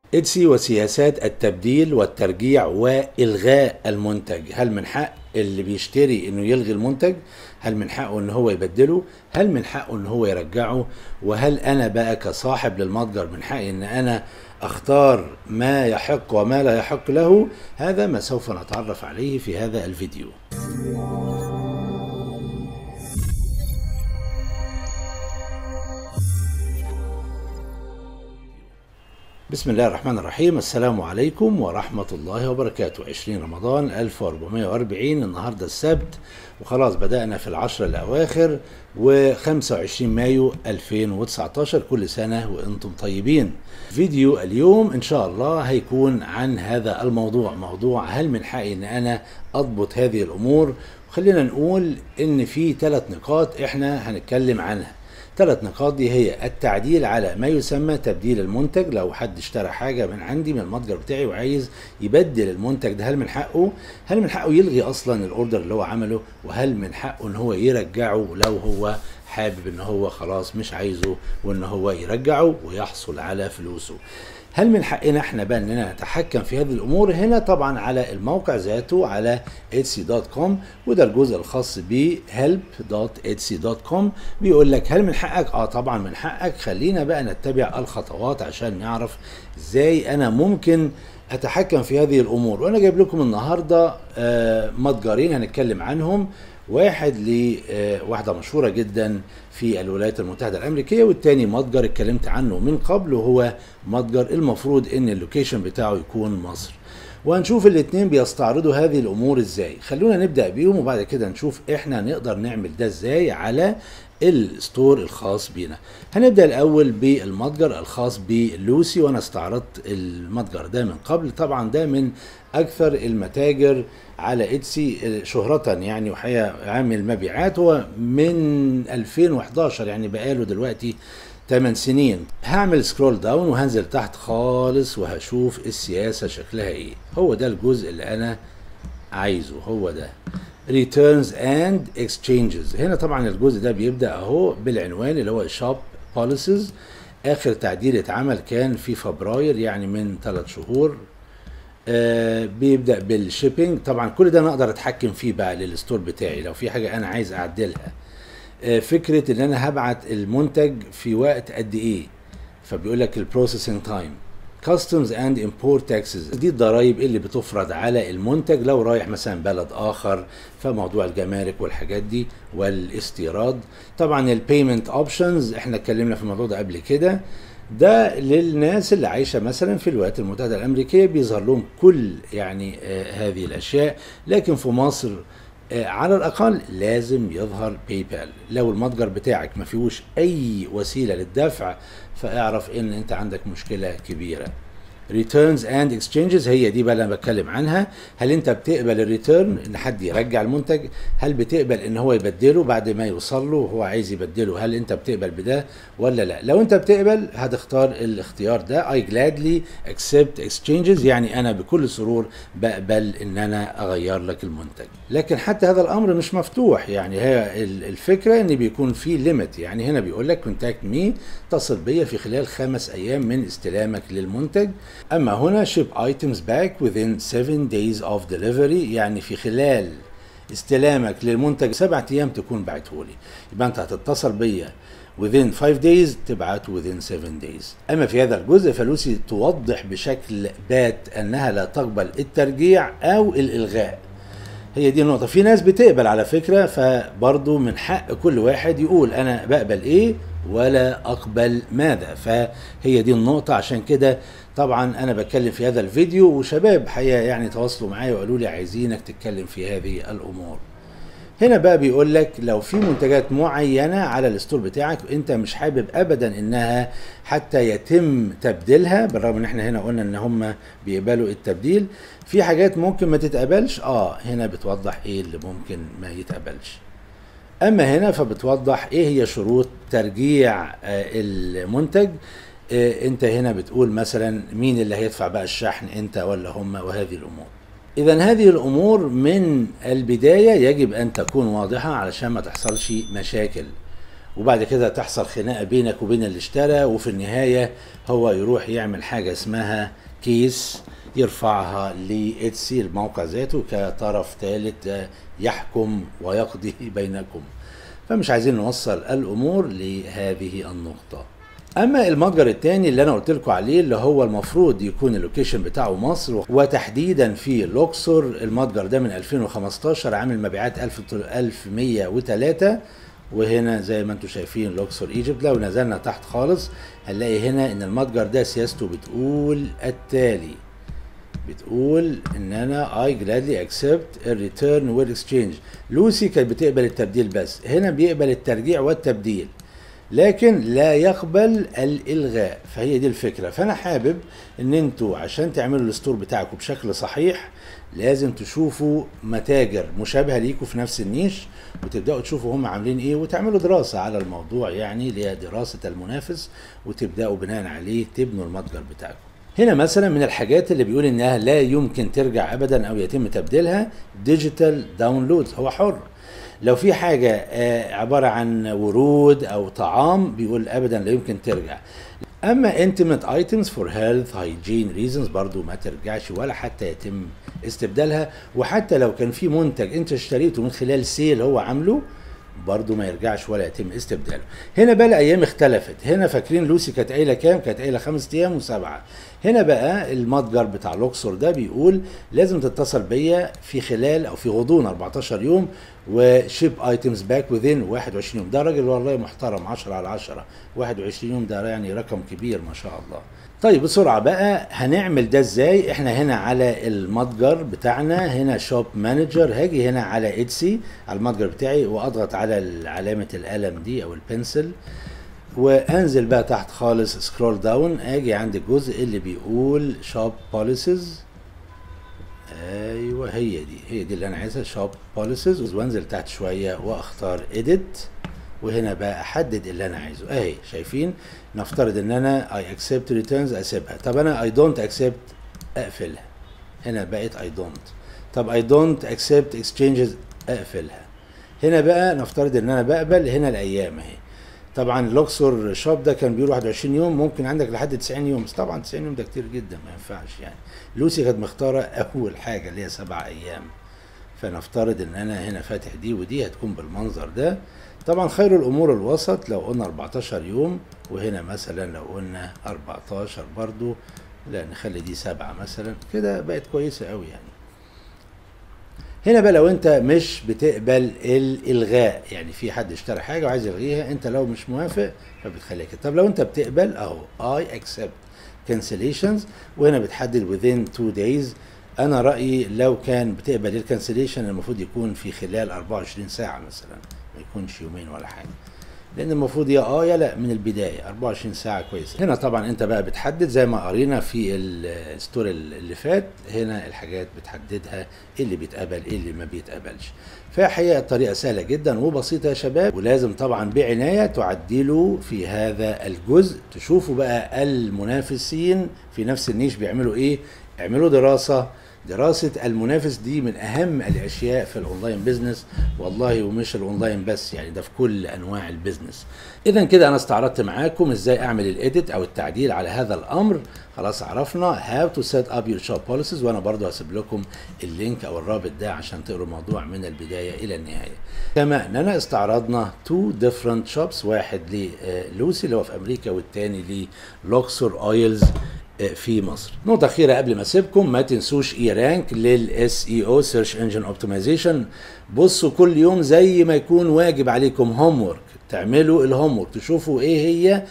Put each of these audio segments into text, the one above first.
اتسي وسياسات التبديل والترجيع والغاء المنتج هل من حق اللي بيشتري انه يلغي المنتج هل من حقه ان هو يبدله هل من حقه ان هو يرجعه وهل انا بقى كصاحب للمتجر من حقي ان انا اختار ما يحق وما لا يحق له هذا ما سوف نتعرف عليه في هذا الفيديو بسم الله الرحمن الرحيم السلام عليكم ورحمة الله وبركاته 20 رمضان 1440 النهاردة السبت وخلاص بدأنا في العشر الأواخر و25 مايو 2019 كل سنة وأنتم طيبين فيديو اليوم إن شاء الله هيكون عن هذا الموضوع موضوع هل من حقي أن أنا أضبط هذه الأمور خلينا نقول إن في ثلاث نقاط إحنا هنتكلم عنها ثلاث نقاط دي هي التعديل على ما يسمى تبديل المنتج لو حد اشترى حاجه من عندي من المتجر بتاعي وعايز يبدل المنتج ده هل من حقه هل من حقه يلغي اصلا الاوردر اللي هو عمله وهل من حقه ان هو يرجعه لو هو حابب ان هو خلاص مش عايزه وان هو يرجعه ويحصل على فلوسه هل من حقنا احنا بقى اننا نتحكم في هذه الامور هنا طبعا على الموقع ذاته على etsy.com وده الجزء الخاص ب help.etsy.com بيقول لك هل من حقك اه طبعا من حقك خلينا بقى نتبع الخطوات عشان نعرف ازاي انا ممكن اتحكم في هذه الامور وانا جايب لكم النهارده آه متجرين هنتكلم عنهم واحد لواحدة مشهورة جدا في الولايات المتحدة الأمريكية والتاني متجر اتكلمت عنه من قبل وهو متجر المفروض ان اللوكيشن بتاعه يكون مصر وهنشوف الاتنين بيستعرضوا هذه الامور ازاي خلونا نبدأ بيهم وبعد كده نشوف احنا نقدر نعمل ده ازاي على الستور الخاص بينا هنبدا الاول بالمتجر الخاص بلوسي وانا استعرضت المتجر ده من قبل طبعا ده من اكثر المتاجر على اتسي شهرة يعني وحقيقة عامل مبيعات هو من 2011 يعني بقاله دلوقتي 8 سنين هعمل سكرول داون وهنزل تحت خالص وهشوف السياسة شكلها ايه هو ده الجزء اللي انا عايزه هو ده returns and exchanges هنا طبعا الجزء ده بيبدا اهو بالعنوان اللي هو shop policies اخر تعديل اتعمل كان في فبراير يعني من ثلاث شهور آه بيبدا بالشيبينج طبعا كل ده انا اقدر اتحكم فيه بقى للستور بتاعي لو في حاجه انا عايز اعدلها آه فكره ان انا هبعت المنتج في وقت قد ايه فبيقول لك البروسيسنج تايم customs and import taxes دي الضرائب اللي بتفرض على المنتج لو رايح مثلا بلد اخر فموضوع الجمارك والحاجات دي والاستيراد طبعا البيمنت اوبشنز احنا اتكلمنا في الموضوع ده قبل كده ده للناس اللي عايشه مثلا في الولايات المتحده الامريكيه بيظهر لهم كل يعني آه هذه الاشياء لكن في مصر آه على الاقل لازم يظهر باي بال لو المتجر بتاعك ما فيهوش اي وسيله للدفع فاعرف ان انت عندك مشكله كبيره returns and exchanges هي دي بقى اللي انا بتكلم عنها هل انت بتقبل الريتيرن ان حد يرجع المنتج هل بتقبل ان هو يبدله بعد ما يوصل له وهو عايز يبدله هل انت بتقبل بده ولا لا لو انت بتقبل هتختار الاختيار ده I gladly accept exchanges يعني انا بكل سرور بقبل ان انا اغير لك المنتج لكن حتى هذا الامر مش مفتوح يعني هي الفكره ان بيكون في ليميت يعني هنا بيقول لك كونتاكت مي اتصل بيا في خلال خمس ايام من استلامك للمنتج أما هنا ship items back within 7 days of delivery يعني في خلال استلامك للمنتج سبعة أيام تكون بعته لي يبقى أنت هتتصل بيا within 5 days تبعته within 7 days أما في هذا الجزء فلوسي توضح بشكل بات أنها لا تقبل الترجيع أو الإلغاء هي دي النقطة في ناس بتقبل على فكرة فبرضو من حق كل واحد يقول أنا بقبل إيه ولا أقبل ماذا فهي دي النقطة عشان كده طبعا أنا بتكلم في هذا الفيديو وشباب حقيقة يعني تواصلوا معايا وقالوا لي عايزينك تتكلم في هذه الأمور هنا بقى بيقول لك لو في منتجات معينة على الستور بتاعك انت مش حابب ابدا انها حتى يتم تبديلها بالرغم ان احنا هنا قلنا ان هم بيقبلوا التبديل في حاجات ممكن ما تتقبلش اه هنا بتوضح ايه اللي ممكن ما يتقبلش اما هنا فبتوضح ايه هي شروط ترجيع آه المنتج آه انت هنا بتقول مثلا مين اللي هيدفع بقى الشحن انت ولا هم وهذه الامور اذا هذه الامور من البدايه يجب ان تكون واضحه علشان ما تحصلش مشاكل وبعد كده تحصل خناقه بينك وبين اللي اشترى وفي النهايه هو يروح يعمل حاجه اسمها كيس يرفعها لإتسي الموقع ذاته كطرف ثالث يحكم ويقضي بينكم فمش عايزين نوصل الامور لهذه النقطه اما المتجر الثاني اللي انا قلت لكم عليه اللي هو المفروض يكون اللوكيشن بتاعه مصر وتحديدا في لوكسور المتجر ده من 2015 عامل مبيعات 1103 وهنا زي ما انتم شايفين لوكسور ايجيبت لو نزلنا تحت خالص هنلاقي هنا ان المتجر ده سياسته بتقول التالي بتقول ان انا اي جلادلي اكسبت الريتيرن والاكسشينج لوسي كانت بتقبل التبديل بس هنا بيقبل الترجيع والتبديل لكن لا يقبل الالغاء فهي دي الفكره فانا حابب ان انتوا عشان تعملوا الستور بتاعكم بشكل صحيح لازم تشوفوا متاجر مشابهه ليكم في نفس النيش وتبداوا تشوفوا هم عاملين ايه وتعملوا دراسه على الموضوع يعني اللي هي دراسه المنافس وتبداوا بناء عليه تبنوا المتجر بتاعكم هنا مثلا من الحاجات اللي بيقول انها لا يمكن ترجع ابدا او يتم تبديلها ديجيتال داونلود هو حر لو في حاجة عبارة عن ورود أو طعام بيقول أبدا لا يمكن ترجع أما intimate items for health hygiene reasons برضو ما ترجعش ولا حتى يتم استبدالها وحتى لو كان في منتج أنت اشتريته من خلال سيل هو عامله برضه ما يرجعش ولا يتم استبداله هنا بقى الايام اختلفت هنا فاكرين لوسي كانت قايله كام كانت قايله خمس ايام وسبعه هنا بقى المتجر بتاع لوكسور ده بيقول لازم تتصل بيا في خلال او في غضون 14 يوم وشيب ايتمز باك وذين 21 يوم ده راجل والله محترم 10 على 10 21 يوم ده يعني رقم كبير ما شاء الله طيب بسرعة بقى هنعمل ده ازاي احنا هنا على المتجر بتاعنا هنا شوب مانجر هاجي هنا على اتسي على المتجر بتاعي واضغط على علامة القلم دي او البنسل وانزل بقى تحت خالص سكرول داون اجي عند الجزء اللي بيقول شوب بوليسز ايوه هي دي هي دي اللي انا عايزها شوب بوليسز وانزل تحت شويه واختار اديت وهنا بقى احدد اللي انا عايزه اهي شايفين نفترض ان انا اي اكسبت ريتيرنز اسيبها طب انا اي دونت اكسبت اقفلها هنا بقت اي دونت طب اي دونت اكسبت اكسشينجز اقفلها هنا بقى نفترض ان انا بقبل هنا الايام اهي طبعا لوكسور شوب ده كان بيقول 21 يوم ممكن عندك لحد 90 يوم بس طبعا 90 يوم ده كتير جدا ما ينفعش يعني لوسي كانت مختاره اول حاجه اللي هي سبع ايام فنفترض ان انا هنا فاتح دي ودي هتكون بالمنظر ده طبعا خير الامور الوسط لو قلنا 14 يوم وهنا مثلا لو قلنا 14 برضو لا نخلي دي سبعة مثلا كده بقت كويسة قوي يعني هنا بقى لو انت مش بتقبل الالغاء يعني في حد اشترى حاجه وعايز يلغيها انت لو مش موافق فبتخليها كده طب لو انت بتقبل اهو اي اكسبت cancellations وهنا بتحدد within 2 days انا رايي لو كان بتقبل الكانسليشن المفروض يكون في خلال 24 ساعه مثلا ما يكونش يومين ولا حاجه لان المفروض يا اه يا لا من البدايه 24 ساعه كويسه هنا طبعا انت بقى بتحدد زي ما قرينا في الستوري اللي فات هنا الحاجات بتحددها ايه اللي بيتقبل ايه اللي ما بيتقبلش فحقيقه الطريقه سهله جدا وبسيطه يا شباب ولازم طبعا بعنايه تعدلوا في هذا الجزء تشوفوا بقى المنافسين في نفس النيش بيعملوا ايه اعملوا دراسه دراسة المنافس دي من أهم الأشياء في الأونلاين بيزنس والله ومش الأونلاين بس يعني ده في كل أنواع البيزنس إذا كده أنا استعرضت معاكم إزاي أعمل الإيديت أو التعديل على هذا الأمر خلاص عرفنا how to set up your shop policies وأنا برضو هسيب لكم اللينك أو الرابط ده عشان تقروا الموضوع من البداية إلى النهاية كما أننا استعرضنا two different shops واحد للوسي اللي هو في أمريكا والتاني للوكسور أويلز في مصر نقطة أخيرة قبل ما أسيبكم ما تنسوش إي رانك للإس إي أو سيرش انجن اوبتمايزيشن بصوا كل يوم زي ما يكون واجب عليكم هوم ورك تعملوا الهوم ورك تشوفوا إيه هي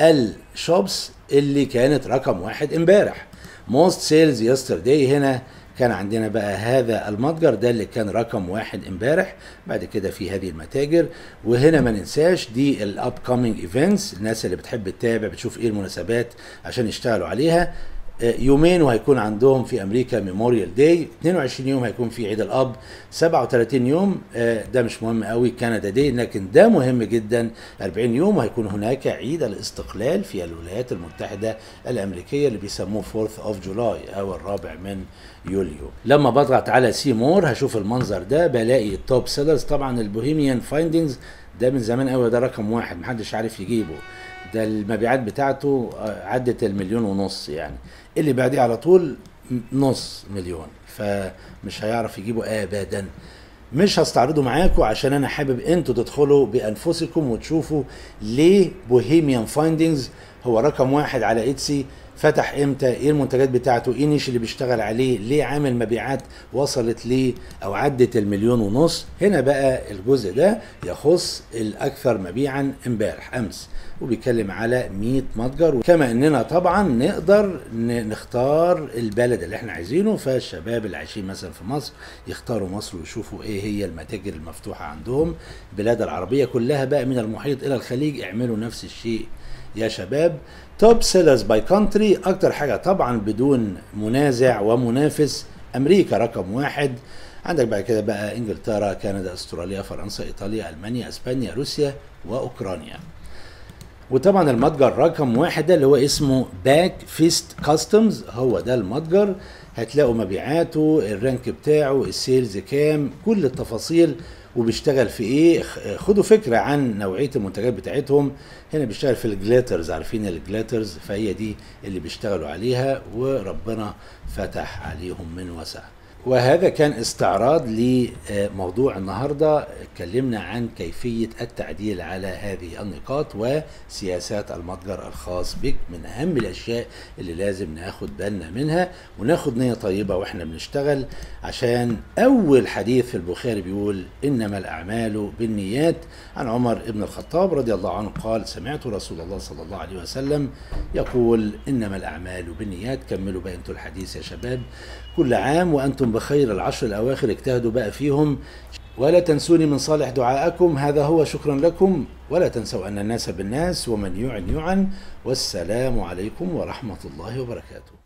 الشوبس اللي كانت رقم واحد امبارح موست سيلز يسترداي هنا كان عندنا بقى هذا المتجر ده اللي كان رقم واحد امبارح بعد كده في هذه المتاجر وهنا ما ننساش دي الاب كومينج ايفنتس الناس اللي بتحب تتابع بتشوف ايه المناسبات عشان يشتغلوا عليها يومين وهيكون عندهم في امريكا ميموريال داي 22 يوم هيكون في عيد الاب 37 يوم ده مش مهم قوي كندا داي لكن ده مهم جدا 40 يوم وهيكون هناك عيد الاستقلال في الولايات المتحده الامريكيه اللي بيسموه 4th اوف جولاي او الرابع من يوليو لما بضغط على سي مور هشوف المنظر ده بلاقي التوب سيلرز طبعا البوهيميان فايندنجز ده من زمان قوي ده رقم واحد محدش عارف يجيبه ده المبيعات بتاعته آه، عدت المليون ونص يعني اللي بعديه على طول نص مليون فمش هيعرف يجيبه ابدا مش هستعرضه معاكم عشان انا حابب انتوا تدخلوا بانفسكم وتشوفوا ليه بوهيميان فايندينجز هو رقم واحد على ايتسي فتح امتى ايه المنتجات بتاعته ايه النيش اللي بيشتغل عليه ليه عامل مبيعات وصلت ليه او عدت المليون ونص هنا بقى الجزء ده يخص الاكثر مبيعا امبارح امس وبيتكلم على 100 متجر كما اننا طبعا نقدر ن- نختار البلد اللي احنا عايزينه فالشباب اللي عايشين مثلا في مصر يختاروا مصر ويشوفوا ايه هي المتاجر المفتوحه عندهم البلاد العربيه كلها بقى من المحيط الى الخليج اعملوا نفس الشيء يا شباب توب سيلرز باي كونتري اكتر حاجه طبعا بدون منازع ومنافس امريكا رقم واحد عندك بعد كده بقى انجلترا كندا استراليا فرنسا ايطاليا المانيا اسبانيا روسيا واوكرانيا وطبعا المتجر رقم واحد ده اللي هو اسمه باك فيست كاستمز هو ده المتجر هتلاقوا مبيعاته الرانك بتاعه السيلز كام كل التفاصيل وبيشتغل في ايه خ- خدوا فكره عن نوعيه المنتجات بتاعتهم هنا بيشتغل في الجلاترز عارفين الجلاترز فهي دي اللي بيشتغلوا عليها وربنا فتح عليهم من وسع وهذا كان استعراض لموضوع النهارده اتكلمنا عن كيفيه التعديل على هذه النقاط وسياسات المتجر الخاص بك من اهم الاشياء اللي لازم ناخد بالنا منها وناخد نيه طيبه واحنا بنشتغل عشان اول حديث في البخاري بيقول انما الاعمال بالنيات عن عمر بن الخطاب رضي الله عنه قال سمعت رسول الله صلى الله عليه وسلم يقول انما الاعمال بالنيات كملوا بقى انتوا الحديث يا شباب كل عام وانتم بخير العشر الاواخر اجتهدوا بقى فيهم ولا تنسوني من صالح دعائكم هذا هو شكرا لكم ولا تنسوا ان الناس بالناس ومن يعن يعن والسلام عليكم ورحمه الله وبركاته